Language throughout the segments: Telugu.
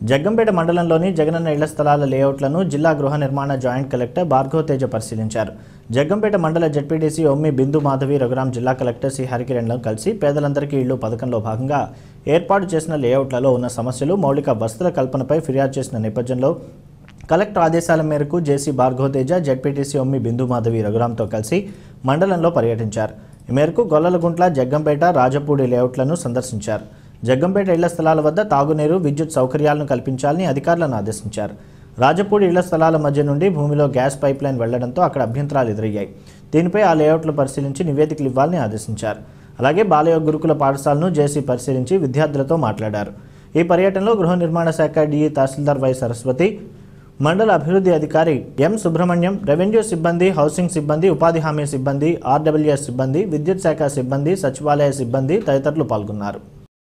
జగ్గంపేట మండలంలోని జగనన్న ఇళ్ల స్థలాల లేఅవుట్లను జిల్లా గృహ నిర్మాణ జాయింట్ కలెక్టర్ భార్గవ్ తేజ పరిశీలించారు జగ్గంపేట మండల జడ్పీటీసీ ఒమ్మి బిందు మాధవి రఘురాం జిల్లా కలెక్టర్ సి హరికిరణ్లను కలిసి పేదలందరికీ ఇళ్లు పథకంలో భాగంగా ఏర్పాటు చేసిన లేఅవుట్లలో ఉన్న సమస్యలు మౌలిక వసతుల కల్పనపై ఫిర్యాదు చేసిన నేపథ్యంలో కలెక్టర్ ఆదేశాల మేరకు జేసీ భార్గవ్ తేజ జడ్పీటీసీ ఒమ్మి బిందు మాధవి రఘురాంతో కలిసి మండలంలో పర్యటించారు ఈ మేరకు గొల్లలగుంట్ల జగ్గంపేట రాజపూడి లేఅవుట్లను సందర్శించారు జగ్గంపేట ఇళ్ల స్థలాల వద్ద తాగునీరు విద్యుత్ సౌకర్యాలను కల్పించాలని అధికారులను ఆదేశించారు రాజపూడి ఇళ్ల స్థలాల మధ్య నుండి భూమిలో గ్యాస్ పైప్ లైన్ వెళ్లడంతో అక్కడ అభ్యంతరాలు ఎదురయ్యాయి దీనిపై ఆ లేఅవుట్లు పరిశీలించి నివేదికలు ఇవ్వాలని ఆదేశించారు అలాగే బాలయోగ గురుకుల పాఠశాలను జేసీ పరిశీలించి విద్యార్థులతో మాట్లాడారు ఈ పర్యటనలో గృహ నిర్మాణ శాఖ డిఈ తహసీల్దార్ వై సరస్వతి మండల అభివృద్ధి అధికారి ఎం సుబ్రహ్మణ్యం రెవెన్యూ సిబ్బంది హౌసింగ్ సిబ్బంది ఉపాధి హామీ సిబ్బంది ఆర్డబ్ల్యూఎస్ సిబ్బంది విద్యుత్ శాఖ సిబ్బంది సచివాలయ సిబ్బంది తదితరులు పాల్గొన్నారు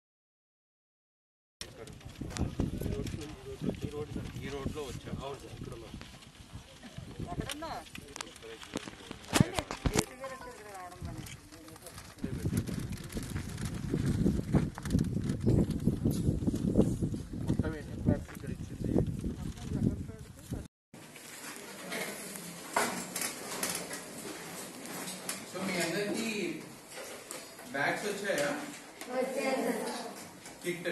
సో మీ అందరికి బ్యాగ్స్ వచ్చాయా కిట్